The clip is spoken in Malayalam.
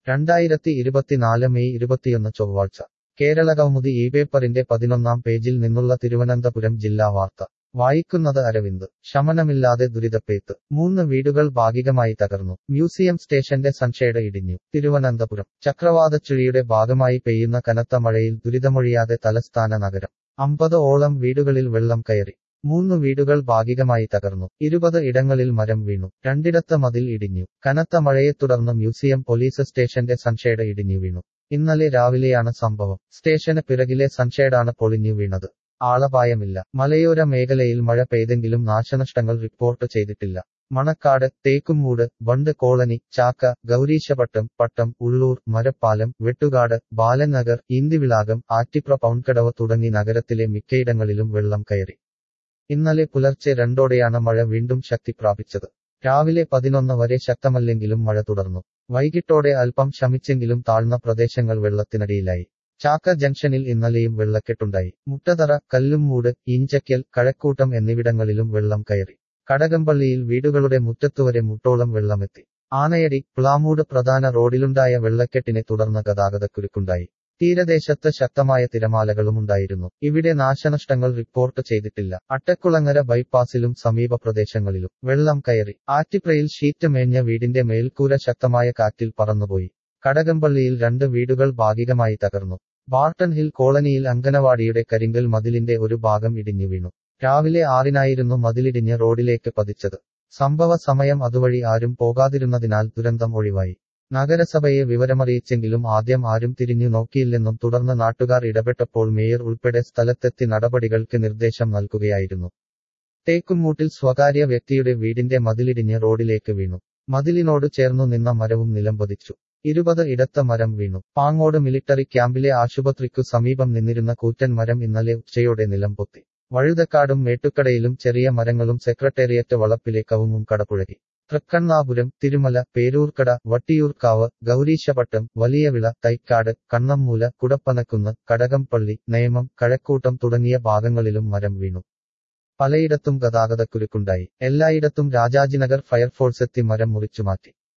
രണ്ടായിരത്തി ഇരുപത്തിനാല് മെയ് ഇരുപത്തിയൊന്ന് ചൊവ്വാഴ്ച കേരള കൗമുദി ഈ പേപ്പറിന്റെ പതിനൊന്നാം പേജിൽ നിന്നുള്ള തിരുവനന്തപുരം ജില്ലാ വാർത്ത വായിക്കുന്നത് അരവിന്ദ് ശമനമില്ലാതെ ദുരിതപ്പേത്ത് മൂന്ന് വീടുകൾ ഭാഗികമായി തകർന്നു മ്യൂസിയം സ്റ്റേഷന്റെ സൺഷേഡ് ഇടിഞ്ഞു തിരുവനന്തപുരം ചക്രവാതച്ചുഴിയുടെ ഭാഗമായി പെയ്യുന്ന കനത്ത മഴയിൽ ദുരിതമൊഴിയാതെ തലസ്ഥാന നഗരം അമ്പത് ഓളം വീടുകളിൽ വെള്ളം കയറി മൂന്ന് വീടുകൾ ഭാഗികമായി തകർന്നു ഇരുപത് ഇടങ്ങളിൽ മരം വീണു രണ്ടിടത്ത് മതിൽ ഇടിഞ്ഞു കനത്ത മഴയെ തുടർന്ന് മ്യൂസിയം പോലീസ് സ്റ്റേഷന്റെ സൺഷേഡ് ഇടിഞ്ഞു വീണു ഇന്നലെ രാവിലെയാണ് സംഭവം സ്റ്റേഷന് പിറകിലെ സൺഷേഡാണ് പൊളിഞ്ഞു വീണത് ആളപായമില്ല മലയോര മേഖലയിൽ മഴ പെയ്തെങ്കിലും നാശനഷ്ടങ്ങൾ റിപ്പോർട്ട് ചെയ്തിട്ടില്ല മണക്കാട് തേക്കുംമൂട് ബണ്ട് കോളനി ചാക്ക ഗൗരീശപട്ടം പട്ടം ഉള്ളൂർ മരപ്പാലം വെട്ടുകാട് ബാലനഗർ ഇന്ദിവിളാകം ആറ്റിപ്ര പൗൺകടവ് തുടങ്ങി നഗരത്തിലെ മിക്കയിടങ്ങളിലും വെള്ളം കയറി ഇന്നലെ പുലർച്ചെ രണ്ടോടെയാണ് മഴ വീണ്ടും ശക്തി പ്രാപിച്ചത് രാവിലെ പതിനൊന്ന് വരെ ശക്തമല്ലെങ്കിലും മഴ തുടർന്നു വൈകിട്ടോടെ അല്പം ശമിച്ചെങ്കിലും താഴ്ന്ന പ്രദേശങ്ങൾ വെള്ളത്തിനടിയിലായി ചാക്ക ജംഗ്ഷനിൽ ഇന്നലെയും വെള്ളക്കെട്ടുണ്ടായി മുട്ടതറ കല്ലുംമൂട് ഈഞ്ചക്കൽ കഴക്കൂട്ടം എന്നിവിടങ്ങളിലും വെള്ളം കയറി കടകംപള്ളിയിൽ വീടുകളുടെ മുറ്റത്തുവരെ മുട്ടോളം വെള്ളമെത്തി ആനയടി പ്ലാമൂട് പ്രധാന റോഡിലുണ്ടായ വെള്ളക്കെട്ടിനെ തുടർന്ന് ഗതാഗതക്കുരുക്കുണ്ടായി തീരദേശത്ത് ശക്തമായ തിരമാലകളുമുണ്ടായിരുന്നു ഇവിടെ നാശനഷ്ടങ്ങൾ റിപ്പോർട്ട് ചെയ്തിട്ടില്ല അട്ടക്കുളങ്ങര ബൈപ്പാസിലും സമീപ പ്രദേശങ്ങളിലും വെള്ളം കയറി ആറ്റിപ്രയിൽ ഷീറ്റ് മേഞ്ഞ വീടിന്റെ മേൽക്കൂര ശക്തമായ കാറ്റിൽ പറന്നുപോയി കടകംപള്ളിയിൽ രണ്ട് വീടുകൾ ഭാഗികമായി തകർന്നു ബാർട്ടൺ ഹിൽ കോളനിയിൽ അങ്കനവാടിയുടെ കരിങ്കൽ മതിലിന്റെ ഒരു ഭാഗം ഇടിഞ്ഞു വീണു രാവിലെ ആറിനായിരുന്നു മതിലിടിഞ്ഞ് റോഡിലേക്ക് പതിച്ചത് സംഭവ സമയം അതുവഴി ആരും പോകാതിരുന്നതിനാൽ ദുരന്തം ഒഴിവായി നഗരസഭയെ വിവരമറിയിച്ചെങ്കിലും ആദ്യം ആരും തിരിഞ്ഞു നോക്കിയില്ലെന്നും തുടർന്ന് നാട്ടുകാർ ഇടപെട്ടപ്പോൾ മേയർ ഉൾപ്പെടെ സ്ഥലത്തെത്തി നടപടികൾക്ക് നിർദ്ദേശം നൽകുകയായിരുന്നു തേക്കുംമൂട്ടിൽ സ്വകാര്യ വ്യക്തിയുടെ വീടിന്റെ മതിലിടിഞ്ഞ് റോഡിലേക്ക് വീണു മതിലിനോട് ചേർന്നു നിന്ന മരവും നിലംപതിച്ചു ഇരുപത് ഇടത്ത മരം വീണു പാങ്ങോട് മിലിറ്ററി ക്യാമ്പിലെ ആശുപത്രിക്കു സമീപം നിന്നിരുന്ന കൂറ്റൻ മരം ഇന്നലെ ഉച്ചയോടെ നിലംപൊത്തി വഴുതക്കാടും മേട്ടുക്കടയിലും ചെറിയ മരങ്ങളും സെക്രട്ടേറിയറ്റ് വളപ്പിലെ കവുങ്ങും കടപുഴകി തൃക്കണ്ണാപുരം തിരുമല പേരൂർക്കട വട്ടിയൂർക്കാവ് ഗൗരീശപട്ടം വലിയവിള തൈക്കാട് കണ്ണമ്മൂല കുടപ്പനക്കുന്ന് കടകംപള്ളി നേമം കഴക്കൂട്ടം തുടങ്ങിയ ഭാഗങ്ങളിലും മരം വീണു പലയിടത്തും ഗതാഗതക്കുരുക്കുണ്ടായി എല്ലായിടത്തും രാജാജിനഗർ ഫയർഫോഴ്സ് എത്തി മരം മുറിച്ചുമാറ്റി